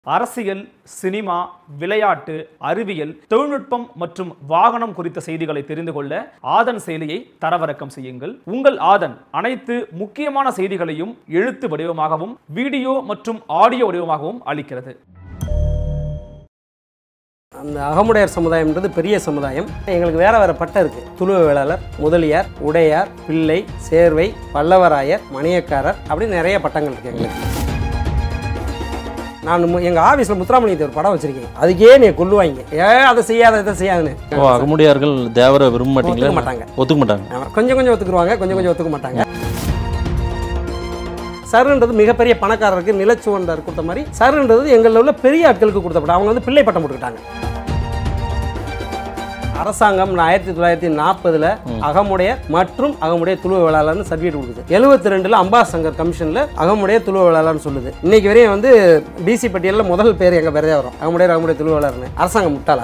அரசியல் சினிமா விளையாட்டு அறிவியல் தொழில்நுட்பம் மற்றும் வாகனம் குறித்த செய்திகளை தெரிந்து கொள்ள ஆதன் செயலியை தரவிறக்கம் செய்யுங்கள் உங்கள் ஆதன் அனைத்து முக்கியமான செய்திகளையும் எழுத்து வடிவமாகவும் வீடியோ மற்றும் ஆடியோ வடிவமாகவும் அளிக்கிறது அந்த அகமுடையார் சமுதாயம்ன்றது பெரிய சமுதாயம் எங்களுக்கு வேற வேற பட்டம் இருக்கு துளுவ வேளாளர் முதலியார் உடையார் பிள்ளை சேர்வை பல்லவராயர் மணியக்காரர் அப்படின்னு நிறைய பட்டங்கள் இருக்கு எங்களுக்கு நான் மு- எங்க ஆபீஸ்ல முத்துராமலிங்கத்தை ஒரு படம் வச்சிருக்கேன் அதுக்கே நீ கொல்லுவாங்க ஏன் அதை செய்யாத இதை செய்யாதுன்னு ஓ அகமுடியார்கள் தேவரை விரும்ப மாட்டீங்களா ஒத்துக்க மாட்டாங்க ஒத்துக்க மாட்டாங்க ஆமா. கொஞ்சம் கொஞ்சம் ஒத்துக்குருவாங்க கொஞ்சம் கொஞ்சம் ஒத்துக்க மாட்டாங்க சருன்றது மிகப்பெரிய பணக்காரருக்கு நிலச்சுவண்டார் கொடுத்த மாதிரி சருன்றது எங்களில் உள்ள பெரிய ஆட்களுக்கு கொடுத்த பட்டம் அவங்க வந்து பிள்ளை பட்டம் போட்டுக்கிட்டாங்க அரசாங்கம் ஆயிரத்தி தொள்ளாயிரத்தி நாற்பதுல அகமுடைய மற்றும் அகமுடைய துளுவ வேளாளர்னு சர்டிஃபிகேட் கொடுக்குது எழுபத்தி ரெண்டுல அம்பாஸ் சங்கர் கமிஷன்ல அகமுடைய துளுவ வேளாளர்னு சொல்லுது இன்னைக்கு வரையும் வந்து பிசி பட்டியலில் முதல் பேர் எங்க பேரே வரும் அகமுடைய அகமுடைய துளுவ வேளாளர்னு அரசாங்கம் முட்டாளா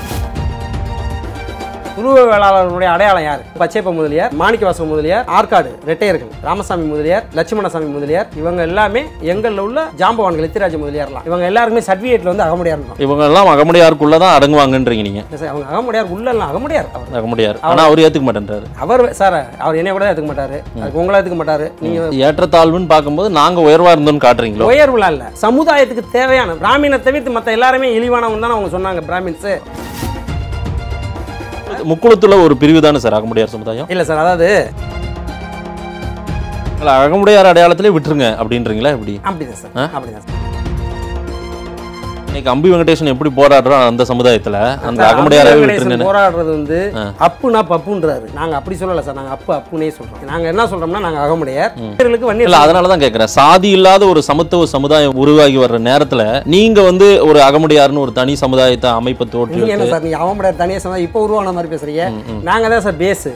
துருவ வேளாளர்களுடைய அடையாளம் யார் பச்சைப்ப முதலியார் மாணிக்கவாசம் முதலியார் ஆற்காடு ரெட்டையர்கள் ராமசாமி முதலியார் லட்சுமணசாமி முதலியார் இவங்க எல்லாமே எங்களில் உள்ள ஜாம்பவான்கள் எத்திராஜ முதலியார்லாம் இவங்க எல்லாருமே சர்டிஃபிகேட்ல வந்து அகமுடையார் இருக்கும் இவங்க எல்லாம் அகமுடையாருக்குள்ள தான் அடங்குவாங்கன்றீங்க நீங்க இல்ல சார், அவங்க அகமுடையார் உள்ள எல்லாம் அகமுடையார் அவர் அகமுடையார் ஆனா அவர் ஏத்துக்க மாட்டேன்றாரு அவர் சார் அவர் என்னைய கூட ஏற்றுக்க மாட்டாரு அதுக்கு உங்களை ஏற்றுக்க மாட்டாரு நீங்க ஏற்றத்தாழ்வுன்னு பார்க்கும்போது நாங்க உயர்வா இருந்தோம்னு காட்டுறீங்களோ உயர்வுலாம் இல்ல சமுதாயத்துக்கு தேவையான பிராமணை தவிர்த்து மற்ற எல்லாருமே இழிவானவங்க தானே அவங்க சொன்னாங்க பிராமின்ஸ் முக்குளத்துல ஒரு பிரிவு தானே சார் அகமுடையார் சமுதாயம் இல்ல சார் அதாவது இல்ல, அகமுடையார் அடையாளத்திலே விட்டுருங்க அப்படின்றீங்களா எப்படி அப்படிதான் சார் ஆ? அப்படிதான் சார் இன்னைக்கு அம்பி வெங்கடேசன் எப்படி போராடுறோம் அந்த சமுதாயத்துல அந்த சார், அகமுடையாரே அம்பி வெங்கடேசன் விட்டுருங்க போராடுறது வந்து அப்புனா பப்புன்றாரு நாங்க அப்படி சொல்லல சார் நாங்க அப்பு அப்புனே சொல்றோம் நாங்க என்ன சொல்றோம்னா நாங்க அகமுடையார் வீரர்களுக்கு வன்னியர் இல்ல அதனாலதான் கேக்குறேன் சாதி இல்லாத ஒரு சமத்துவ சமுதாயம் உருவாகி வர்ற நேரத்துல நீங்க வந்து ஒரு அகமுடையார்னு ஒரு தனி சமுதாயத்தை அமைப்பை தோற்றி நீங்க என்ன சார் நீங்க அவமுடையார் தனியா சொன்னா இப்போ உருவான மாதிரி பேசுறீங்க நாங்க தான் சார் பேஸ்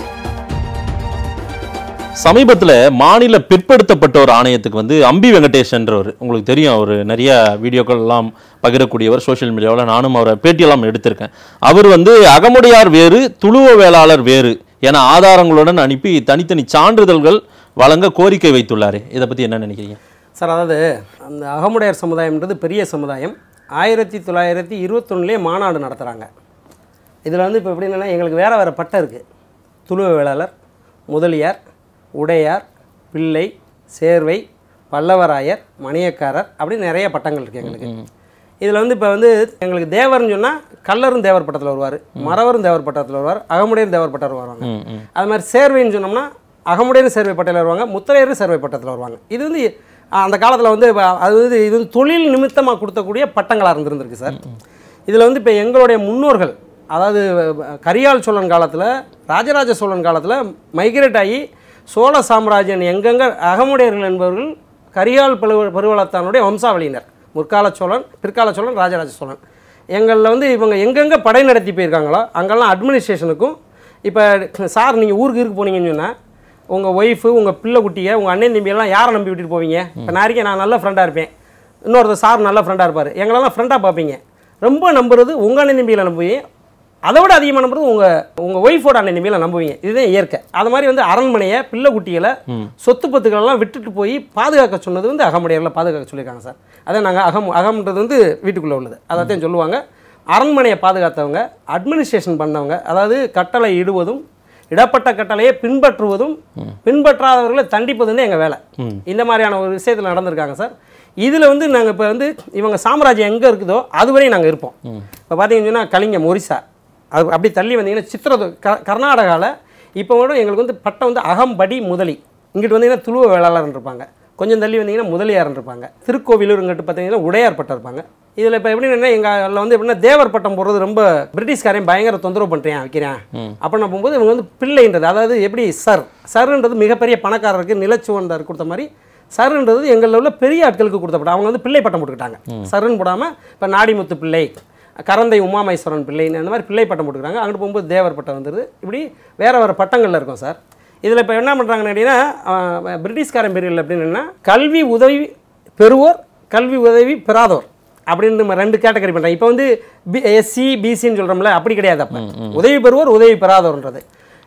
சமீபத்துல மாநில பிற்படுத்தப்பட்டோர் ஆணையத்துக்கு வந்து அம்பி வெங்கடேஷன்றவர் உங்களுக்கு தெரியும் அவர் நிறைய வீடியோக்கள் எல்லாம் பகிரக்கூடியவர் சோஷியல் மீடியாவில் நானும் அவரை பேட்டியெல்லாம் எடுத்திருக்கேன் அவர் வந்து அகமுடையார் வேறு துளுவ வேளாளர் வேறு என ஆதாரங்களுடன் அனுப்பி தனித்தனி சான்றிதழ்கள் வழங்க கோரிக்கை வைத்துள்ளாரு இதை பத்தி என்ன நினைக்கிறீங்க சார் அதாவது அந்த அகமுடையார் சமுதாயம்ன்றது பெரிய சமுதாயம் ஆயிரத்தி தொள்ளாயிரத்தி இருபத்தொன்னுலேயே மாநாடு நடத்துகிறாங்க இதில் வந்து இப்போ எப்படின்னா எங்களுக்கு வேறு வேறு பட்டம் இருக்குது துளுவ வேளாளர் முதலியார் உடையார் பிள்ளை சேர்வை பல்லவராயர் மணியக்காரர் அப்படின்னு நிறைய பட்டங்கள் இருக்குது எங்களுக்கு இதில் வந்து இப்போ வந்து எங்களுக்கு தேவர்னு சொன்னால் கல்லரும் தேவர் பட்டத்தில் வருவார் மறவரும் தேவர் பட்டத்தில் வருவார் அகமுடையரும் தேவர் பட்டத்தில் வருவாங்க ம், ம். அது மாதிரி சேர்வைன்னு சொன்னோம்னா அகமுடையரும் சேர்வை பட்டத்தில் வருவாங்க முத்திரையரும் சேர்வை பட்டத்தில் வருவாங்க இது வந்து அஹ், அந்த காலத்தில் வந்து இப்ப அது வந்து இது வந்து தொழில் நிமித்தமாக கொடுத்தக்கூடிய பட்டங்களாக இருந்திருந்திருக்கு சார் இதில் வந்து இப்போ எங்களுடைய முன்னோர்கள் அதாவது அஹ், கரியால் சோழன் காலத்தில் ராஜராஜ சோழன் காலத்தில் மைக்ரேட் ஆகி சோழ சாம்ராஜ்யம் எங்கெங்கே அகமுடையர்கள் என்பவர்கள் கரியால் பருவ பருவலத்தானுடைய வம்சாவளியினர் முற்கால சோழன் பிற்கால சோழன் ராஜராஜ சோழன் எங்களில் வந்து இவங்க எங்கெங்கே படை நடத்தி போயிருக்காங்களோ அங்கெல்லாம் அட்மினிஸ்ட்ரேஷனுக்கும் இப்போ சார் நீங்கள் ஊருக்கு இருக்கு போனீங்கன்னு சொன்னால் உங்கள் ஒய்ஃபு உங்கள் பிள்ளை குட்டியை உங்கள் அண்ணன் தம்பியெல்லாம் யாரை நம்பி விட்டுட்டு போவீங்க இப்போ நான் இருக்கேன் நான் நல்ல ஃப்ரெண்டாக இருப்பேன் இன்னொருத்தர் சார் நல்ல ஃப்ரெண்டாக இருப்பார் எங்களெல்லாம் ஃப்ரெண்டாக பார்ப்பீங்க ரொம்ப நம்புறது உங்கள் அண்ணன் தம்பியில் நம்புவீங்க அதை விட அதிகமாக நம்புறது உங்கள் உங்கள் ஒய்ஃபோட அண்ணன் தம்பியில் நம்புவீங்க இதுதான் இயற்கை அது மாதிரி வந்து அரண்மனையை பிள்ளை குட்டிகளை சொத்து பத்துக்களெல்லாம் விட்டுட்டு போய் பாதுகாக்க சொன்னது வந்து அகமுடையரில் பாதுகாக்க சொல்லியிருக்காங்க சார் அதை நாங்கள் அகம் அகம்ன்றது வந்து வீட்டுக்குள்ளே உள்ளது அதைத்தான் சொல்லுவாங்க அரண்மனையை பாதுகாத்தவங்க அட்மினிஸ்ட்ரேஷன் பண்ணவங்க அதாவது கட்டளை இடுவதும் இடப்பட்ட கட்டளையை பின்பற்றுவதும் பின்பற்றாதவர்களை தண்டிப்பதும் தான் எங்கள் வேலை இந்த மாதிரியான ஒரு விஷயத்தில் நடந்திருக்காங்க சார் இதில் வந்து நாங்கள் இப்போ வந்து இவங்க சாம்ராஜ்யம் எங்கே இருக்குதோ அதுவரையும் நாங்கள் இருப்போம் இப்போ பார்த்தீங்கன்னு சொன்னால் கலிங்கம் ஒரிசா அது அப்படி தள்ளி வந்தீங்கன்னா சித்திரது க கர்நாடகாவில் இப்போ கூட எங்களுக்கு வந்து பட்டம் வந்து அகம்படி முதலி இங்கிட்டு வந்தீங்கன்னா துளுவ வேளாளர் இருப்பாங்க கொஞ்சம் தள்ளி வந்தீங்கன்னா முதலியார் இருப்பாங்க திருக்கோவிலூர் இங்கிட்டு பார்த்தீங்கன்னா உடையார் பட்டம் இருப்பாங்க இதில் இப்போ எப்படின்னா எங்கள் வந்து எப்படின்னா தேவர் பட்டம் போடுறது ரொம்ப பிரிட்டிஷ்காரையும் பயங்கர தொந்தரவு பண்ணுறேன் வைக்கிறேன் அப்படின்னு போகும்போது இவங்க வந்து பிள்ளைன்றது அதாவது எப்படி சர் சர்ன்றது மிகப்பெரிய பணக்காரருக்கு நிலச்சுவந்தார் கொடுத்த மாதிரி சருன்றது எங்களில் உள்ள பெரிய ஆட்களுக்கு கொடுத்த பட்டம் அவங்க வந்து பிள்ளை பட்டம் போட்டுக்கிட்டாங்க சருன்னு போடாமல் இப்போ நாடிமுத்து பிள்ளை கரந்தை உமாமேஸ்வரன் பிள்ளைன்னு அந்த மாதிரி பிள்ளை பட்டம் போட்டுக்கிறாங்க அங்கிட்டு போகும்போது தேவர் பட்டம் வந்துடுது இப்படி வேற வேறு பட்டங்களில் இருக்கும் சார் இதில் இப்போ என்ன பண்ணுறாங்கன்னு கேட்டிங்கன்னா அஹ், பிரிட்டிஷ்காரன் பீரியடில் எப்படின்னா கல்வி உதவி பெறுவோர் கல்வி உதவி பெறாதோர் அப்படின்னு நம்ம ரெண்டு கேட்டகரி பண்ணுறாங்க இப்போ வந்து பி எஸ்சி பிசின்னு சொல்கிறோம்ல அப்படி கிடையாது அப்போ உதவி பெறுவோர் உதவி பெறாதோர்ன்றது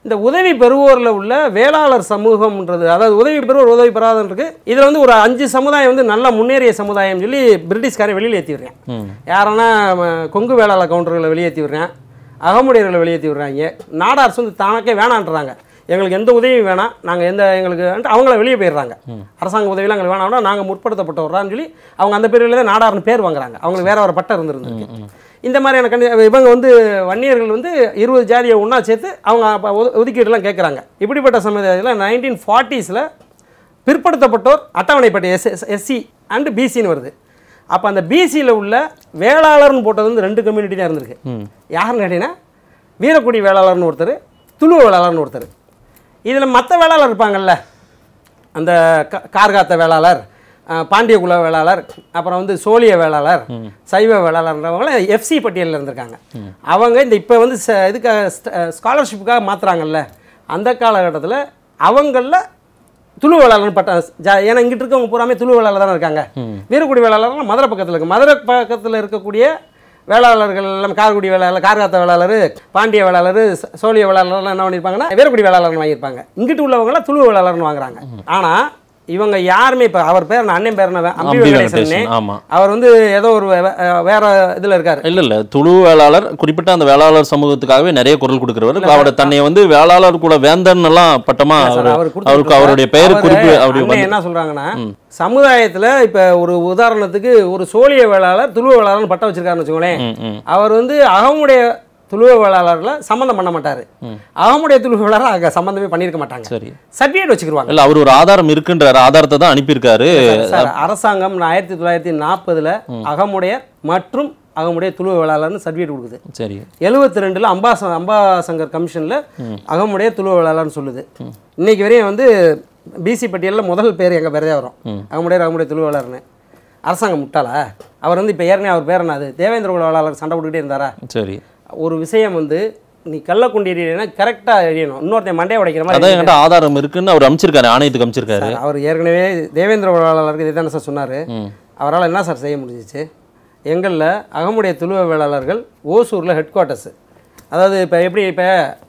இந்த உதவி பெறுவோரில் உள்ள வேளாளர் சமூகம்ன்றது அதாவது உதவி பெறுவோர் உதவி பெறாதவருக்கு இதில் வந்து ஒரு அஞ்சு சமுதாயம் வந்து நல்ல முன்னேறிய சமுதாயம் சொல்லி பிரிட்டிஷ்காரன் வெளியில் ஏற்றி விடுறேன் ம் யாருன்னா ம, கொங்கு வேளாளர் கவுண்டர்களை வெளியேற்றி விடுறேன் அகமுடையர்களை வெளியேற்றி விடுறாங்க நாடார்ஸ் வந்து தானக்கே வேணான்றாங்க எங்களுக்கு எந்த உதவியும் வேணாம் நாங்கள் எந்த எங்களுக்கு அவங்கள வெளியே போயிடுறாங்க அரசாங்க உதவியெல்லாம் எங்களுக்கு வேணாம்னா நாங்கள் முற்படுத்தப்பட்டவரான்னு சொல்லி அவங்க அந்த பேரில் தான் நாடார்னு பேர் வாங்குறாங்க அவங்களுக்கு வேற ஒரு பட்டம் இருந்திருக்கு இந்த மாதிரியான கண்டி இவங்க வந்து வன்னியர்கள் வந்து இருபது ஜாதியை ஒன்றா சேர்த்து அவங்க அப்ப ஒது- ஒதுக்கீடுலாம் கேட்குறாங்க இப்படிப்பட்ட சமுதாயத்தில் நைன்டீன் ஃபார்ட்டிஸில் பிற்படுத்தப்பட்டோர் அட்டவணைப்பட்ட எஸ் எஸ்சி அண்டு பிசின்னு வருது அப்போ அந்த பிசியில் உள்ள வேளாளர்னு போட்டது வந்து ரெண்டு கம்யூனிட்டி தான் இருந்திருக்கு யாருன்னு கேட்டீங்கன்னா வீரக்குடி வேளாளர்னு ஒருத்தர் துளு வேளாளர்னு ஒருத்தர் இதில் மற்ற வேளாளர் இருப்பாங்கல்ல அந்த க- கார்காத்த வேளாளர் அஹ், பாண்டிய குல வேளாளர் அப்புறம் வந்து சோழிய வேளாளர் சைவ வேளாளர்ன்றவங்கள எஃப்சி பட்டியலில் இருந்திருக்காங்க அவங்க இந்த இப்போ வந்து ச- இதுக்காக ஸ்காலர்ஷிப்புக்காக மாற்றுறாங்கல்ல அந்த காலகட்டத்தில் அவங்களில் துளு வேளாளர்னு பட்ட ஜா ஏன்னா இங்கிட்டு இருக்கவங்க பூராமே துளு வேளாளர் தானே இருக்காங்க வீரக்குடி வேளாளர்லாம் மதுரை பக்கத்தில் இருக்கு மதுரை பக்கத்தில் இருக்கக்கூடிய வேளாளர்கள் எல்லாம் கார்குடி வேளாளர் கார்காத்த வேளாளர் பாண்டிய வேளாளர் ச- சோழிய வேளாளர்லாம் என்ன பண்ணியிருப்பாங்கன்னா வீரக்குடி வேளாளர்னு வாங்கியிருப்பாங்க இங்கிட்டு உள்ளவங்களாம் துளு வேளாளர்னு வாங்குறாங்க ஆனால் இவங்க யாருமே இப்போ அவர் பேர் நான் அண்ணன் பேர் என்ன அம்பி அம்பி வெங்கடேசன் வெங்கடேசன், ஆமா. அவர் வந்து ஏதோ ஒரு வே- வே- வேற இதில் இருக்காரு இல்ல இல்ல துளு வேளாளர் குறிப்பிட்ட அந்த வேளாளர் சமூகத்துக்காகவே நிறைய குரல் கொடுக்கிறவர் அவரோட தன்னை வந்து வேளாளர் கூட வேந்தன் எல்லாம் பட்டமா சார், அவரு- அவர் கொடுத்துட்டு அவருக்கு அவருடைய பெயர் அவரு குறிப்பு அப்படி அண்ணன் வந்து என்ன சொல்றாங்கன்னா சமுதாயத்துல இப்ப ஒரு உதாரணத்துக்கு ஒரு சோழிய வேளாளர் துளுவ வேளாளர்னு பட்டம் வச்சிருக்காருன்னு வச்சுக்கோங்களேன் ம், ம். அவர் வந்து அகமுடைய துளுவ வேளாளர்ல சம்மந்தம் பண்ண மாட்டாரு அகமுடைய துளுவ வேளாளர் அங்க சம்மந்தமே பண்ணியிருக்க மாட்டாங்க சரி சர்டிஃபிகேட் வச்சுக்கிருவாங்க இல்ல அவர் ஒரு ஆதாரம் இருக்குன்றாரு ஆதாரத்தை தான் அனுப்பியிருக்காரு சார் அரசாங்கம் ஆயிரத்தி தொள்ளாயிரத்தி நாற்பதுல அகமுடையர் மற்றும் அகமுடைய துளுவ வேளாளர்னு சர்டிஃபிகேட் கொடுக்குது சரி எழுபத்தி ரெண்டில் அம்பாச அம்பாசங்கர் கமிஷனில் அகமுடைய துளுவ வேளாளர்னு சொல்லுது இன்னைக்கு வரையும் வந்து பிசி பட்டியலில் முதல் பேர் எங்கள் பேரே வரும் அகமுடைய அகமுடைய துளுவ வேளாளர்னு அரசாங்கம் முட்டாளா அவர் வந்து இப்போ ஏற்கனவே அவர் பேர் என்னது தேவேந்திர குல வேளாளர் சண்டை போட்டுக்கிட்டே இருந்தாரா சரி ஒரு விஷயம் வந்து நீ கள்ளக்குண்டி எறியனா கரெக்டாக எறியணும் இன்னொருத்தன் மண்டையை உடைக்கிற மாதிரி அதான் என்கிட்ட ஆதாரம் இருக்குன்னு அவர் அமைச்சிருக்காரு ஆணையத்துக்கு அமைச்சிருக்காரு சார், அவர் ஏற்கனவே தேவேந்திர வேளாளருக்கு இதை தானே சார் சொன்னார் ம். அவரால் என்ன சார் செய்ய முடிஞ்சிச்சு எங்களில் அகமுடைய துளுவ வேளாளர்கள் ஓசூரில் ஹெட் குவார்ட்டர்ஸு அதாவது இப்போ எப்படி இப்போ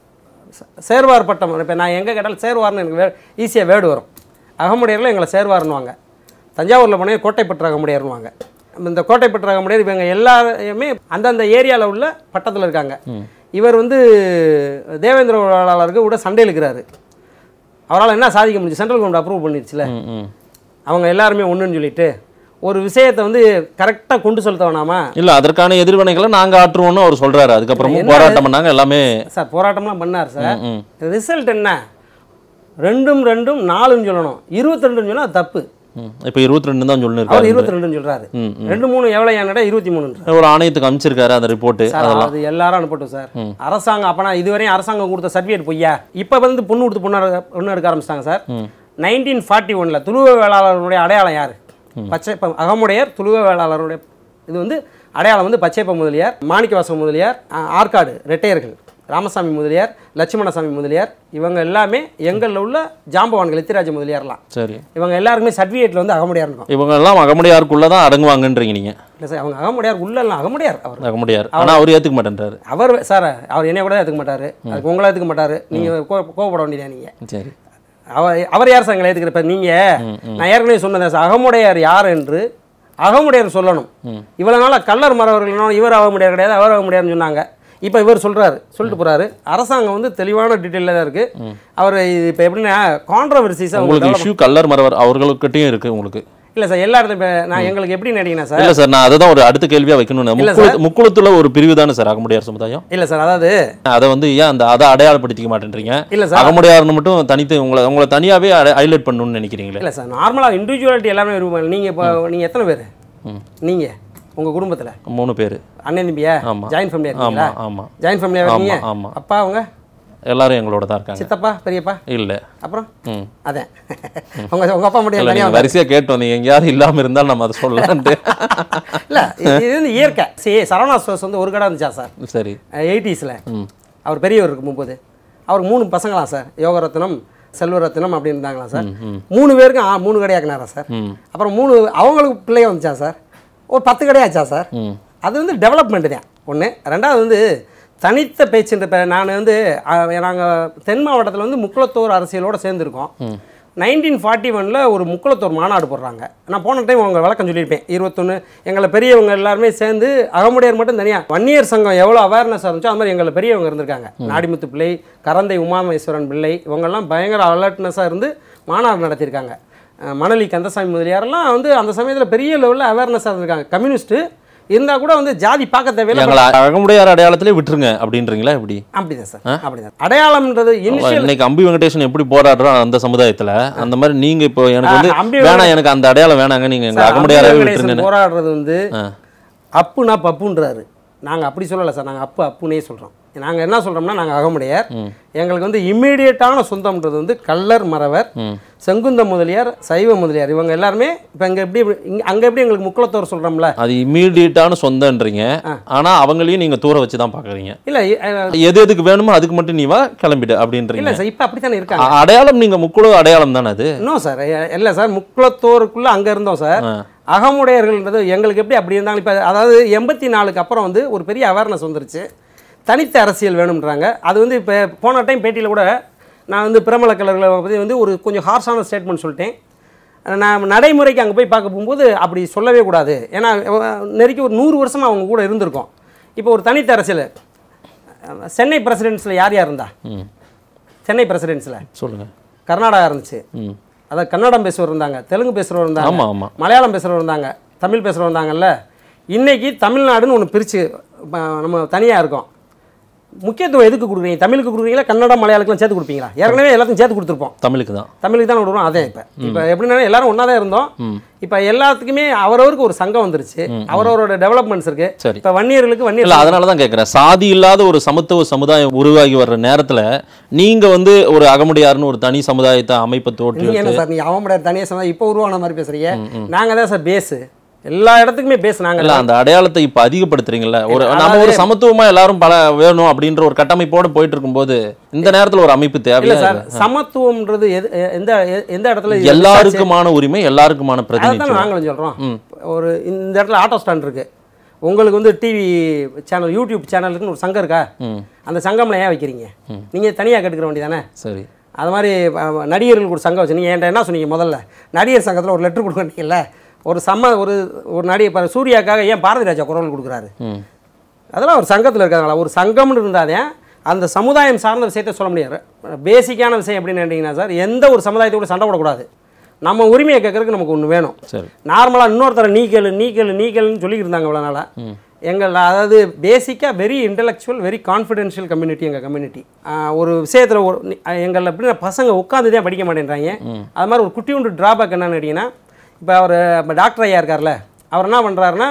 சேர்வார் பட்டம் இப்போ நான் எங்கே கேட்டாலும் சேர்வார்னு எனக்கு வே ஈஸியாக வேர்டு வரும் அகமுடையரில் எங்களை சேர்வார்னுவாங்க தஞ்சாவூரில் போனே கோட்டைப்பற்று அகமுடையர்னுவாங்க இந்த கோட்டைப்பற்று அகமுடையர் இவங்க எல்லாருமே அந்தந்த ஏரியாவில் உள்ள பட்டத்தில் இருக்காங்க இவர் வந்து தேவேந்திர வேளாளருக்கு கூட சண்டை இழுக்கிறாரு அவரால் என்ன சாதிக்க முடிஞ்சு சென்ட்ரல் கவர்மெண்ட் அப்ரூவ் பண்ணிடுச்சுல ம், ம். அவங்க எல்லாருமே ஒன்றுன்னு சொல்லிட்டு ஒரு விஷயத்தை வந்து கரெக்டாக கொண்டு செலுத்த வேணாமா இல்ல அதற்கான எதிர்வினைகளை நாங்க ஆற்றுவோம்னு அவர் சொல்றாரு அதுக்கப்புறமும் என்ன- போராட்டம் பண்ணாங்க எல்லாமே சார் போராட்டம்லாம் பண்ணார் சார் ம். ரிசல்ட் என்ன ரெண்டும் ரெண்டும் நாலுன்னு சொல்லணும் இருபத்தி ரெண்டுன்னு சொன்னால் அது தப்பு ம். இப்ப இருபத்தி ரெண்டு தான் அவர் சொல்லிருக்காரு இருபத்தி ரெண்டுன்னு சொல்கிறாரு ம், ரெண்டு மூணு எவ்வளோ ஏன்னடா இருபத்தி மூணுன்ற ஒரு ஆணையத்துக்கு அமைச்சிருக்காரு அந்த ரிப்போர்ட் சார் அது எல்லாரும் அனுப்பட்டும் சார் அரசாங்கம் அப்பனா இதுவரையும் அரசாங்கம் கொடுத்த சர்டிஃபிகேட் பொய்யா இப்போ வந்து பொண்ணு கொடுத்து பொண்ணு எடுக்க- பொண்ணு எடுக்க ஆரம்பிச்சிட்டாங்க சார் நைன்டீன் ஃபார்ட்டி ஒனில் துளுவ வேளாளருடைய அடையாளம் யார் பச்சைப்ப அகமுடையர் துளுவ வேளாளருடைய இது வந்து அடையாளம் வந்து பச்சைப்ப முதலியார் மாணிக்கவாசக முதலியார் ஆ- ஆற்காடு ரெட்டையர்கள் ராமசாமி முதலியார் லட்சுமணசாமி முதலியார் இவங்க எல்லாமே எங்களில் உள்ள ஜாம்பவான்கள் எத்திராஜ முதலியார்லாம் சரி இவங்க எல்லாருக்குமே சர்டிஃபிகேட்டில் வந்து அகமுடையார் இருக்கும் இவங்க எல்லாம் அகமுடையாருக்குள்ள தான் அடங்குவாங்கன்றீங்க நீங்க இல்லை சார் அவங்க அகமுடையார் உள்ளலாம் அகமுடையார் அவர் அகமுடையார் ஆனா அவர் ஏத்துக்க மாட்டேன்றாரு அவர் சார் அவர் என்னைய கூட ஏற்றுக்க மாட்டார் அதுக்கு உங்களை ஏற்றுக்க மாட்டார் நீங்கள் கோவப்பட வேண்டியதா நீங்கள் சரி அவர் அவர் யார் சார் எங்களை ஏற்றுக்கிற இப்போ நீங்கள் நான் ஏற்கனவே சொன்னேன் சார் அகமுடையார் யார் என்று அகமுடையார் சொல்லணும் இவ்வளோ நாளாக கல்லர் மறவர்கள் இவர் அகமுடையார் கிடையாது அவர் அகமுடையார்னு சொன்னாங்க இப்போ இவர் சொல்றாரு சொல்லிட்டு போறாரு அரசாங்கம் வந்து தெளிவான டீட்டெயிலில் தான் இருக்கு அவர் இப்போ எப்படின்னா கான்ட்ரவர்சிஸாக உங்களுக்கு இஷ்யூ கல்லர் மறவர் அவர்களுக்கிட்டையும் இருக்கு உங்களுக்கு இல்லை சார் எல்லா இடத்துல இப்போ நான் எங்களுக்கு எப்படி நினைக்கிறேன் சார் இல்ல சார் நான் அதை தான் ஒரு அடுத்த கேள்வியா வைக்கணும் இல்ல முக்குளத்து முக்குளத்துல ஒரு பிரிவு தானே சார் அகமுடையார் சமுதாயம் இல்லை சார் அதாவது அதை வந்து ஏன் அந்த அதை அடையாளப்படுத்திக்க மாட்டேன்றீங்க இல்லை சார் அகமுடையார்னு மட்டும் தனித்து உங்களை உங்களை தனியாவே ஹைலைட் பண்ணணும்னு நினைக்கிறீங்களே இல்லை சார் நார்மலாக இண்டிவிஜுவாலிட்டி எல்லாமே விரும்புவாங்க நீங்கள் இப்போ நீங்கள் எத்தனை பேர் நீங்கள் உங்கள் குடும்பத்தில் மூணு பேர் அண்ணன் தம்பியா ஆமா. ஜாயின் ஃபேமிலியா ஆமா இருக்கீங்களா ஆமா ஜாயின் ஃபேமிலியா இருக்கீங்க ஆமா, ஆமா. அப்பா அவங்க எல்லாரும் எங்களோட தான் இருக்காங்க சித்தப்பா பெரியப்பா இல்ல அப்புறம் ம் அதான் உங்க உங்க அப்பா மட்டும் இல்ல தனியா நீங்க வரிசையா கேட்டு வந்தீங்க எங்கேயாவது இல்லாம இருந்தாலும் நம்ம அதை சொல்லலான்ட்டு இல்ல இது இது வந்து இயற்கை சரி சரவணா ஸ்டோர்ஸ் வந்து ஒரு கடை இருந்துச்சா சார் சரி எயிட்டிஸில் அவர் பெரியவர் இருக்கும்போது அவருக்கு மூணு பசங்களாம் சார் யோகரத்னம் செல்வரத்னம் அப்படி இருந்தாங்களா சார் மூணு பேருக்கும் ஆ, மூணு கடையாக்குனாரா சார் ம் அப்புறம் மூணு அவங்களுக்கு பிள்ளைய வந்துச்சா சார் ஒரு பத்து கடையாச்சா சார் ம் அது வந்து டெவலப்மெண்ட் தான் ஒன்று ரெண்டாவது வந்து தனித்த பேச்சுன்ற இப்போ நான் வந்து நாங்கள் தென் மாவட்டத்தில் வந்து முக்குளத்தோர் அரசியலோட சேர்ந்துருக்கோம் நைன்டீன் ஃபார்ட்டி ஒனில் ஒரு முக்குளத்தோர் மாநாடு போடுறாங்க நான் போன டைம் அவங்க விளக்கம் சொல்லியிருப்பேன் இருபத்தொன்று எங்களை பெரியவங்க எல்லாருமே சேர்ந்து அகமுடையர் மட்டும் தனியாக வன்னியர் சங்கம் எவ்வளோ அவேர்னஸ் இருந்துச்சோ அது மாதிரி எங்களை பெரியவங்க இருந்திருக்காங்க நாடிமுத்து பிள்ளை கரந்தை உமாமேஸ்வரன் பிள்ளை இவங்கெல்லாம் பயங்கர அலர்ட்னஸாக இருந்து மாநாடு நடத்தியிருக்காங்க அஹ் மணலி கந்தசாமி முதலியாரெல்லாம் வந்து அந்த சமயத்தில் பெரிய லெவலில் அவேர்னஸாக இருந்திருக்காங்க கம்யூனிஸ்ட்டு இருந்தால் கூட வந்து ஜாதி பார்க்க தேவையில்லை எங்களை அகமுடையார் அடையாளத்திலே விட்டுருங்க அப்படின்றீங்களா இப்படி அப்படிதான் சார் அப்படிதான் அடையாளம்ன்றது இனிஷியல் இன்னைக்கு அம்பி வெங்கடேஷன் எப்படி போராடுறோம் அந்த சமுதாயத்துல அந்த மாதிரி நீங்க இப்போ எனக்கு வந்து ஆ, அம்பி வேணாம் எனக்கு அந்த அடையாளம் வேணாங்க நீங்க எங்க அகமுடையாரவே விட்டுருங்க போராடுறது வந்து ஆ. அப்புனா பப்புன்றாரு நாங்கள் அப்படி சொல்லலை சார் நாங்கள் அப்பு அப்புனே சொல்கிறோம் நாங்கள் என்ன சொல்கிறோம்னா நாங்கள் அகமுடையார் எங்களுக்கு வந்து இம்மீடியட்டான சொந்தம்ன்றது வந்து கள்ளர் மறவர் செங்குந்த முதலியார் சைவ முதலியார் இவங்க எல்லாருமே இப்போ இங்கே எப்படி அங்கே எப்படி எங்களுக்கு முக்குளத்தோர் சொல்கிறோம்ல அது இம்மீடியட்டான சொந்தன்றீங்க ஆனா அவங்களையும் நீங்க தூர வச்சு தான் பாக்குறீங்க இல்லை எது எதுக்கு வேணுமோ அதுக்கு மட்டும் நீ வா கிளம்பிடு அப்படின்றீங்க இல்லை சார் இப்போ அப்படி தானே இருக்காங்க அ- அடையாளம் நீங்க முக்குழு அடையாளம் தானே அது இன்னும் சார் இல்லை சார் முக்குளத்தோருக்குள்ளே அங்கே இருந்தோம் சார் அகமுடையர்கள்ன்றது எங்களுக்கு எப்படி அப்படி இருந்தாங்க இப்போ அதாவது எண்பத்தி நாலுக்கு அப்புறம் வந்து ஒரு பெரிய அவேர்னஸ் வந்துருச்சு தனித்த அரசியல் வேணும்ன்றாங்க அது வந்து இப்போ போன டைம் பேட்டியில் கூட நான் வந்து பிரமல கலர்களை பற்றி வந்து ஒரு கொஞ்சம் ஹார்ஷான ஸ்டேட்மெண்ட் சொல்லிட்டேன் நான் நடைமுறைக்கு அங்கே போய் பார்க்க போகும்போது அப்படி சொல்லவே கூடாது ஏன்னா அஹ், நெருக்கி ஒரு நூறு வருஷமாக அவங்க கூட இருந்திருக்கோம் இப்போ ஒரு தனித்த அரசியல் அஹ், சென்னை பிரசிடென்ட்ஸில் யார் யார் இருந்தா ம். சென்னை பிரசிடென்ட்ஸில் சொல்லுங்க கர்நாடகா இருந்துச்சு ம். அதாவது கன்னடம் பேசுறவர் இருந்தாங்க தெலுங்கு பேசுகிறவர் இருந்தாங்க ஆமா ஆமா மலையாளம் பேசுகிறவர் இருந்தாங்க தமிழ் பேசுகிறவர் இருந்தாங்கல்ல இன்னைக்கு தமிழ்நாடுன்னு ஒன்று பிரித்து நம்ம தனியாக இருக்கோம் முக்கியத்துவம் எதுக்கு கொடுக்குறீங்க தமிழுக்கு கொடுக்குறீங்களா கன்னடம் மலையாளத்துக்குலாம் சேர்த்து கொடுப்பீங்களா ஏற்கனவே எல்லாத்தையும் சேர்த்து கொடுத்துருப்போம் தமிழுக்கு தான் தமிழுக்கு தான் விடுறோம் அதே இப்போ இப்போ எப்படின்னா எல்லாரும் ஒன்றா தான் இருந்தோம் இப்போ எல்லாத்துக்குமே அவரவருக்கு ஒரு சங்கம் வந்துருச்சு அவரவரோட டெவலப்மெண்ட்ஸ் இருக்கு சரி. இப்போ வன்னியர்களுக்கு வன்னியர் இல்ல அதனால தான் கேட்குறேன் சாதி இல்லாத ஒரு சமத்துவ சமுதாயம் உருவாகி வர்ற நேரத்துல நீங்க வந்து ஒரு அகமுடையார்னு ஒரு தனி சமுதாயத்தை அமைப்பை தோற்றி நீங்க என்ன சார் நீங்க அவன் முடியாது தனியாக சொன்னா இப்போ உருவான மாதிரி பேசுறீங்க நாங்க தான் சார் பேஸு எல்லா இடத்துக்குமே பேஸ் நாங்க இல்ல அந்த அடையாளத்தை இப்ப அதிகப்படுத்துறீங்களா ஒரு நம்ம ஒரு சமத்துவமா எல்லாரும் பல வேணும் அப்படின்ற ஒரு கட்டமைப்போட போயிட்டு இருக்கும்போது இந்த நேரத்துல ஒரு அமைப்பு இல்ல தேவையா சார் இது? சமத்துவம்ன்றது எது எ- எந்த எ- எந்த இடத்துல இது எல்லாருக்குமான உரிமை எல்லாருக்குமான அதைத்தான் பிரதிநிதித்துவம் நாங்களும் சொல்றோம் ஒரு இந்த இடத்துல ஆட்டோ ஸ்டாண்ட் இருக்கு உங்களுக்கு வந்து டிவி சேனல் யூடியூப் சேனலுக்குன்னு ஒரு சங்கம் இருக்கா ம். அந்த சங்கம்ல ஏன் வைக்கிறீங்க நீங்க தனியா கேட்டுக்கிற வேண்டியதானே சரி அது மாதிரி அஹ், நடிகர்களுக்கு ஒரு சங்கம் வச்சு நீங்கள் என்கிட்ட என்ன சொன்னீங்க முதல்ல நடிகர் சங்கத்தில் ஒரு லெட்டர் கொடுக்கறீங்கல்ல ஒரு சம்ம ஒரு ஒரு நடிகை இப்போ சூர்யாக்காக ஏன் பாரதி ராஜா குரல் கொடுக்குறாரு ம் அதெல்லாம் ஒரு சங்கத்தில் இருக்காங்களா ஒரு சங்கம்னு இருந்தாதே அந்த சமுதாயம் சார்ந்த விஷயத்தை சொல்ல முடியாது பேசிக்கான விஷயம் எப்படின்னு கேட்டிங்கன்னா சார் எந்த ஒரு சமுதாயத்தை கூட சண்டை போடக்கூடாது நம்ம உரிமையை கேட்கறதுக்கு நமக்கு ஒன்று வேணும் சரி நார்மலாக இன்னொருத்தரை நீ கேளு நீ கேளு நீ கேளுன்னு சொல்லிக்கிட்டு இருந்தாங்க இவ்வளோ நாளாக எங்கள் அதாவது பேசிக்காக very intellectual very confidential community எங்கள் கம்யூனிட்டி ஒரு விஷயத்தில் ஒரு நி- எங்கள் எப்படின்னா பசங்க உட்காந்து தான் படிக்க மாட்டேன்றாங்க அது மாதிரி ஒரு குட்டி உண்டு ட்ராபேக் என்னன்னு கேட்டிங்கன்னா இப்போ அவர் இப்போ டாக்டர் ஐயா இருக்கார்ல அவர் என்ன பண்ணுறாருன்னா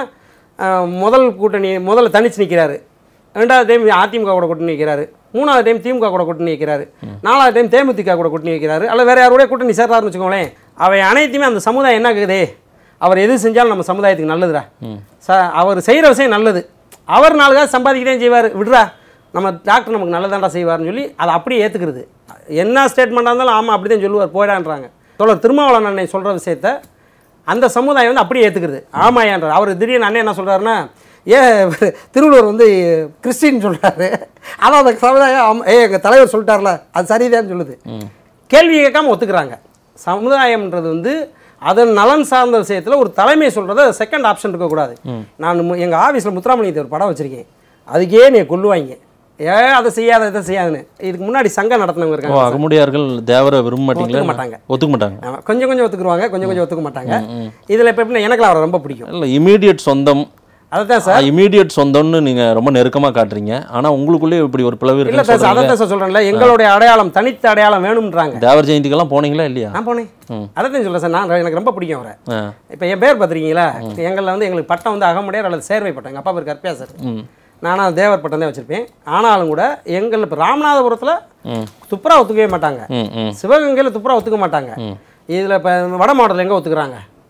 முதல் கூட்டணி முதல்ல தனிச்சு நிற்கிறாரு ரெண்டாவது டைம் அதிமுக கூட கூட்டணி வைக்கிறாரு மூணாவது டைம் திமுக கூட கூட்டணி வைக்கிறாரு நாலாவது டைம் தேமுதிக கூட கூட்டணி வைக்கிறாரு அல்ல வேற யாரோட கூட்டணி சேர்றாருன்னு வச்சுக்கோங்களேன் அவை அனைத்துமே அந்த சமுதாயம் என்ன ஆகுதே அவர் எது செஞ்சாலும் நம்ம சமுதாயத்துக்கு நல்லதுடா ச அவர் செய்கிற விஷயம் நல்லது அவர் நாலு காசு சம்பாதிக்கதான் செய்வார் விடுறா நம்ம டாக்டர் நமக்கு நல்லதாண்டா செய்வார்னு சொல்லி அதை அப்படியே ஏற்றுக்கிறது என்ன ஸ்டேட்மெண்ட்டாக இருந்தாலும் ஆமாம் அப்படி தான் சொல்லுவார் போயிடான்றாங்க தோழர் திருமாவளவன் அண்ணன் சொல்கிற விஷயத்த அந்த சமுதாயம் வந்து அப்படியே ஏற்றுக்கிறது ஆமாயான்றார் அவர் திடீர்னு அண்ணன் என்ன சொல்கிறாருன்னா ஏ திருவள்ளுவர் வந்து கிறிஸ்டின் சொல்கிறாரு ஆனால் அந்த சமுதாயம் ஆமா, ஏ எங்கள் தலைவர் சொல்லிட்டார்ல அது சரிதான்னு சொல்லுது கேள்வி கேட்காம ஒத்துக்கிறாங்க சமுதாயம்ன்றது வந்து அதன் நலன் சார்ந்த விஷயத்தில் ஒரு தலைமை சொல்கிறத செகண்ட் ஆப்ஷன் இருக்கக்கூடாது நான் எங்கள் ஆஃபீஸில் முத்துராமலிங்கத்தை ஒரு படம் வச்சுருக்கேன் அதுக்கே நீ கொல்லுவாங்க ஏ அதை செய்யாத இதை செய்யாதுன்னு இதுக்கு முன்னாடி சங்கம் நடத்தினவங்க ஓ இருக்காங்க அகமுடையார்கள் தேவரை விரும்ப மாட்டீங்களா ஒத்துக்க மாட்டாங்க. ஒத்துக்க மாட்டாங்க ஆமா, கொஞ்சம் கொஞ்சம் ஒத்துக்குருவாங்க கொஞ்சம் கொஞ்சம் ஒத்துக்க மாட்டாங்க இதில் இப்போ எப்படின்னா எனக்குலாம் அவரை ரொம்ப பிடிக்கும் இல்ல இமீடியட் சொந்தம் அதை தான் சார் இமீடியட் சொந்தம்னு நீங்க ரொம்ப நெருக்கமா காட்டுறீங்க ஆனா உங்களுக்குள்ளே இப்படி ஒரு பிளவு இல்லை இருக்குன்னு சார் அதை சொல்றீங்க தான் சார் சொல்கிறேன்ல எங்களுடைய அடையாளம் தனித்த அடையாளம் வேணும்ன்றாங்க தேவர் ஜெயந்திக்கெல்லாம் போனீங்களா இல்லையா நான் போனேன் அதை தான் சொல்கிறேன் சார் நான் எனக்கு ரொம்ப பிடிக்கும் அவரை ஆ. இப்போ என் பேர் பார்த்துருக்கீங்களா எங்களில் வந்து எங்களுக்கு பட்டம் வந்து அகமுடையார் அல்லது சேர்வை பட்டம் எங்கள் அப்பா பேர் கற்பியா சார் நானும் தேவர் பட்டம் தான் வச்சுருப்பேன் ஆனாலும் கூட எங்கள் இப்போ ராமநாதபுரத்தில் துப்புரா ஒத்துக்கவே மாட்டாங்க ம் ம் சிவகங்கையில் துப்புரா ஒத்துக்க மாட்டாங்க இதில் இப்போ வட மாவட்டத்தில் எங்கே ஒத்துக்குறாங்க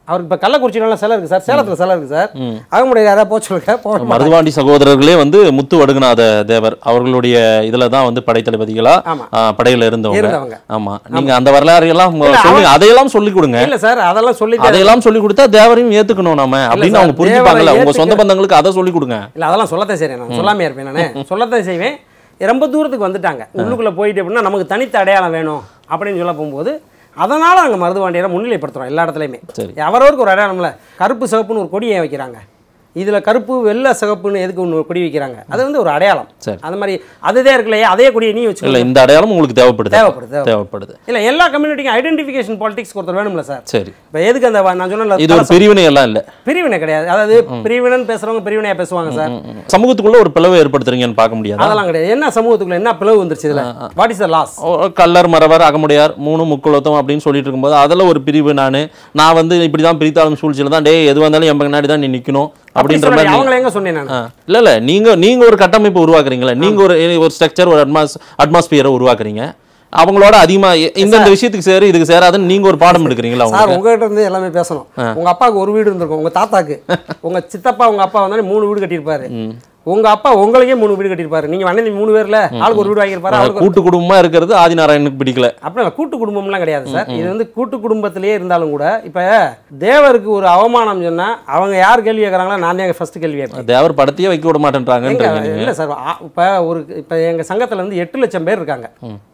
அவருக்கு இப்போ கள்ளக்குறிச்சினால சிலை இருக்குது சார் சேலத்தில் சிலை இருக்குது சார் அகமுடைய யாராவது போக சொல்லுங்க போக மாட்டாங்க. மருதுவாண்டி சகோதரர்களே வந்து முத்து வடுகநாத தேவர் அவர்களுடைய இதுல தான் வந்து படைத்தளபதிகளா ஆமா. ஆ, படையில இருந்தவங்க இருந்தவங்க ஆமா நீங்க அந்த வரலாறு எல்லாம் இல்ல, சொல்லி அதையெல்லாம் சொல்லி கொடுங்க இல்லை சார் அதெல்லாம் சொல்லி அதையெல்லாம் சொல்லி கொடுத்தா தேவரையும் ஏத்துக்கணும் நாம அப்படின்னு சார், அவங்க புரிஞ்சுப்பாங்கல்ல தேவரை உங்க சொந்த ஏத்துக்க- பந்தங்களுக்கு அதை சொல்லி கொடுங்க இல்லை அதெல்லாம் சொல்லத்தான் செய்றேன் நான் சொல்லாமையா இருப்பேன் நான் சொல்லத்தான் செய்வேன் ரொம்ப தூரத்துக்கு வந்துட்டாங்க உள்ளுக்குள்ளே போயிட்டு அப்படின்னா நமக்கு தனித்த அடையாளம் வேணும் அப்படின்னு சொல்ல போகும்போது அதனால் நாங்கள் மருதுவாண்டியரை முன்னிலைப்படுத்துகிறோம் எல்லா இடத்துலையுமே சரி. அவரவருக்கு ஒரு அடையாளம்ல கருப்பு சிவப்புன்னு ஒரு கொடி ஏன் வைக்கிறாங்க இதில் கருப்பு வெள்ளை சிவப்புன்னு எதுக்கு ஒன்று ஒரு கொடி வைக்கிறாங்க அது வந்து ஒரு அடையாளம் சரி. அது மாதிரி அதுதான் இருக்குல்லையே அதே கொடியை நீ வச்சு இல்ல இந்த அடையாளம் உங்களுக்கு தேவைப்படுது தேவைப்படுது, தேவைப்படுது. தேவைப்படுது இல்லை எல்லா கம்யூனிட்டிக்கும் ஐடென்டிஃபிகேஷன் பாலிடிக்ஸ் ஒருத்தர் வேணும்ல சார் சரி இப்போ எதுக்கு அந்த வ- நான் சொன்ன இது ஒரு பிரிவினை எல்லாம் இல்ல பிரிவினை கிடையாது அதாவது பிரிவினைன்னு பேசுகிறவங்க பிரிவினையாக பேசுவாங்க சார் சமூகத்துக்குள்ள ஒரு பிளவை ஏற்படுத்துறீங்கன்னு பார்க்க முடியாது அதெல்லாம் கிடையாது என்ன சமூகத்துக்குள்ள என்ன பிளவு வந்துருச்சு இதுல what is the loss Kallar Maravar Agamudaiyar மூணு முக்குளத்தம் அப்படின்னு சொல்லிட்டு இருக்கும்போது அதில் ஒரு பிரிவு நான் நான் வந்து இப்படி தான் பிரித்தாளும் சூழ்ச்சியில் தான் டேய் எது வந்தாலும் என் பின்னாடி தான் நீ நிற்கணும் அப்படின்ற மாதிரி நீ- அவங்கள எங்க சொன்னேன் நான் ஆ. இல்ல இல்ல நீங்க நீங்க ஒரு கட்டமைப்பு உருவாக்குறீங்களா நீங்க ஒரு ஒரு ஸ்ட்ரக்சர் ஒரு அட்மாஸ் அட்மாஸ்பியரை உருவாக்குறீங்க அவங்களோட அதிகமா எ- இந்தந்த விஷயத்துக்கு சேரு இதுக்கு சேராதுன்னு நீங்க ஒரு பாடம் எடுக்கிறீங்களா சார் அவங்க உங்ககிட்ட இருந்து எல்லாமே பேசணும் உங்க அப்பாவுக்கு ஒரு வீடு இருந்திருக்கும் உங்க தாத்தாக்கு உங்க சித்தப்பா உங்க அப்பா வந்தாலும் மூணு வீடு கட்டியிருப்பாரு உங்க அப்பா உங்களுக்கே மூணு வீடு கட்டியிருப்பாரு நீங்க அண்ணன் மூணு பேர்ல ஆளுக்கு ஒரு வீடு வாங்கியிருப்பாரு அவருக்கு ஒரு- கூட்டு குடும்பமா இருக்கிறது ஆதிநாராயணுக்கு பிடிக்கல அப்படி இல்ல, கூட்டு குடும்பம்லாம் கிடையாது சார் இது வந்து கூட்டு குடும்பத்திலேயே இருந்தாலும் கூட இப்ப தேவருக்கு ஒரு அவமானம் சொன்னா அவங்க யார் கேள்வி கேட்கறாங்களோ நான் தான் ஃபர்ஸ்ட் கேள்வி கேட்பேன் தேவர் படத்தையே வைக்க விட மாட்டேன்றாங்கன்றீங்க எங்க நீங்க இல்லை சார் ஆ- இப்போ ஒரு இப்போ எங்கள் சங்கத்தில் வந்து எட்டு லட்சம் பேர் இருக்காங்க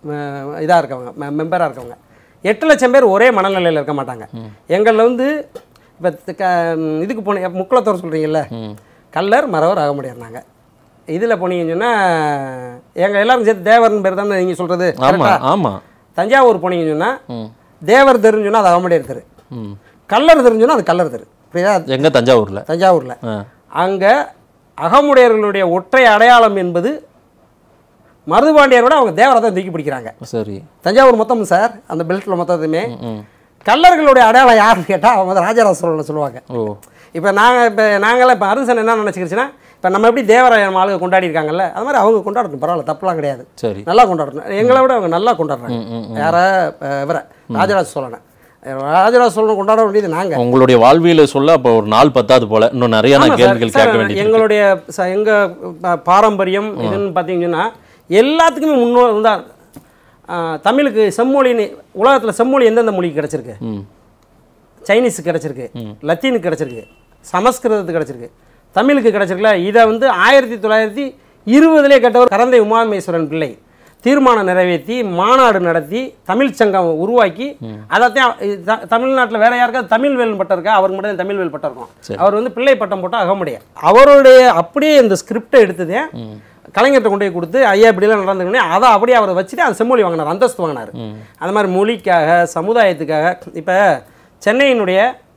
இதாக இருக்கவங்க மெம்பராக இருக்கவங்க எட்டு லட்சம் பேர் ஒரே மனநிலையில் இருக்க மாட்டாங்க எங்களில் வந்து இப்போ இதுக்கு போன முக்குளத்தோர் சொல்கிறீங்கல்ல கல்லர் மறவர் ஆக முடியாதுனாங்க இதில் போனீங்கன்னு சொன்னால் எங்கள் எல்லாரும் சேர்த்து தேவர்னு பேர் தானே நீங்கள் சொல்கிறது ஆமா ஆமா தஞ்சாவூர் போனீங்கன்னு சொன்னால் ம். தேவர் தெருன்னு சொன்னால் அது அகமுடையார் தெரு ம். கல்லர் தெருன்னு சொன்னால் அது கல்லர் தெரு புரியுதா எங்க தஞ்சாவூர்ல தஞ்சாவூரில் ஆ. அங்கே அகமுடையர்களுடைய ஒற்றை அடையாளம் என்பது மருதுபாண்டியரை விட அவங்க தேவரை தான் தூக்கி பிடிக்கிறாங்க சரி தஞ்சாவூர் மொத்தம் சார் அந்த பெல்ட்டில் மொத்தத்துமே ம். கல்லர்களுடைய அடையாளம் யாருன்னு கேட்டால் அவங்க வந்து ராஜராஜ சோழனை சொல்லுவாங்க ஓ இப்போ நாங்கள் இப்போ நாங்களாம் இப்போ அருசன் என்ன நினச்சிக்கிச்சுன்னா இப்போ நம்ம எப்படி தேவராய நம்ம ஆளுங்க கொண்டாடி இருக்காங்கல்ல அது மாதிரி அவங்க கொண்டாடட்டும் பரவாயில்ல தப்புலாம் கிடையாது சரி நல்லா கொண்டாடணும் எங்களை விட அவங்க நல்லா கொண்டாடுறாங்க யார இவரை ராஜராஜ சோழனை ராஜராஜ சோழனை கொண்டாட வேண்டியது நாங்கள் உங்களுடைய வாழ்வியல சொல்ல அப்போ ஒரு நாள் பத்தாது போல இன்னும் நிறைய நான் ஆமா சார். கேள்விகள் சார், கேட்க வேண்டியது எங்களுடைய ச- எங்க ப- பாரம்பரியம் இதுன்னு பார்த்தீங்கன்னா எல்லாத்துக்குமே முன்னோர் தான் ஆ, தமிழுக்கு செம்மொழின்னு உலகத்தில் செம்மொழி எந்தெந்த மொழிக்கு கிடச்சிருக்கு ம் சைனீஸுக்கு கிடச்சிருக்கு லத்தீனுக்கு கிடச்சிருக்கு சமஸ்கிருதத்துக்கு கிடச்சிருக்கு தமிழுக்கு கிடச்சிருக்குல இதை வந்து ஆயிரத்தி தொள்ளாயிரத்தி இருபதுலேயே கேட்டவர் கரந்தை உமாமேஸ்வரன் பிள்ளை தீர்மானம் நிறைவேற்றி மாநாடு நடத்தி தமிழ் சங்கம் உருவாக்கி அதைத்தான் த- தமிழ்நாட்டில் வேற யாருக்காவது தமிழ் வேல் பட்டம் இருக்கா அவருக்கு மட்டும் தான் தமிழ் வேல் பட்டம் இருக்கும் அவர் வந்து பிள்ளை பட்டம் போட்டால் அகமுடைய அவருடைய அப்படியே இந்த ஸ்கிரிப்டை எடுத்ததே கலைஞர்கிட்ட கொண்டு போய் கொடுத்து ஐயா இப்படிலாம் நடந்துக்கணும் அதை அப்படியே அவரை வச்சுட்டு அந்த செம்மொழி வாங்கினார் அந்தஸ்து வாங்கினார் அந்த மாதிரி மொழிக்காக சமுதாயத்துக்காக இப்போ சென்னையினுடைய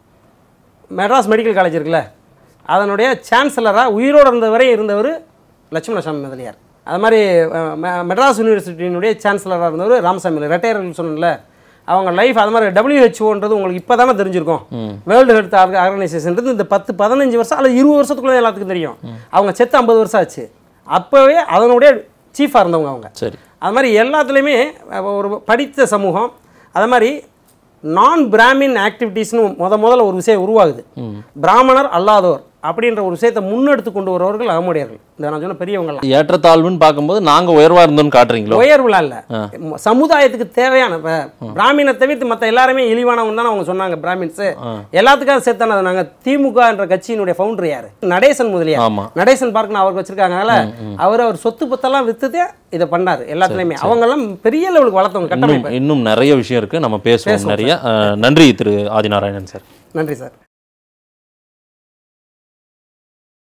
மெட்ராஸ் மெடிக்கல் காலேஜ் இருக்குல்ல அதனுடைய சான்சலராக உயிரோடு இருந்த வரை இருந்தவர் லட்சுமணசாமி முதலியார் அது மாதிரி அஹ், மெ- மெட்ராஸ் யூனிவர்சிட்டியினுடைய சான்சலராக இருந்தவர் ராமசாமி ரிட்டையர் சொன்னல அவங்க லைஃப் அது மாதிரி டபிள்யூஹெச்ஓன்றது உங்களுக்கு இப்போ தானே தெரிஞ்சிருக்கும் வேர்ல்டு ஹெல்த் ஆர்கனைசேஷன்றது இந்த பத்து பதினஞ்சு வருஷம் அல்லது இருபது வருஷத்துக்குள்ளே எல்லாத்துக்கும் தெரியும் அவங்க செத்து ஐம்பது வருஷம் ஆச்சு அப்போவே அதனுடைய சீஃபாக இருந்தவங்க அவங்க சரி அது மாதிரி எல்லாத்துலேயுமே அஹ், ஒரு படித்த சமூகம் அது மாதிரி நான் பிராமின் ஆக்டிவிட்டீஸ்னு முத முதல்ல ஒரு விஷயம் உருவாகுது பிராமணர் அல்லாதோர் அப்படின்ற ஒரு விஷயத்தை முன்னெடுத்து கொண்டு வருவர்கள் அகமுடையர்கள் இந்த நான் சொன்ன பெரியவங்கலாம் ஏற்றத்தாழ்வுன்னு பார்க்கும்போது நாங்க உயர்வா இருந்தோம்னு காட்டுறீங்களோ உயர்வுலாம் இல்லை சமுதாயத்துக்கு தேவையான இப்போ பிராமினை தவிர்த்து மற்ற எல்லாருமே இழிவானவங்க தானே அவங்க சொன்னாங்க பிராமின்ஸ் எல்லாத்துக்காக சேர்த்தானது நாங்கள் திமுக என்ற கட்சியினுடைய ஃபவுண்டர் யார் நடேசன் முதலியார் ஆமா நடேசன் பார்க்கணும் அவருக்கு வச்சிருக்காங்கனால அவர் அவர் சொத்து பத்தெல்லாம் வித்துதே இதை பண்ணாரு எல்லாத்துலயுமே அவங்க எல்லாம் பெரிய லெவலுக்கு வளர்த்தவங்க இன்னும் கட்டமைப்பு இன்னும் நிறைய விஷயம் இருக்கு நம்ம பேசுவோம் நிறைய அஹ், நன்றி திரு ஆதிநாராயணன் சார் நன்றி சார்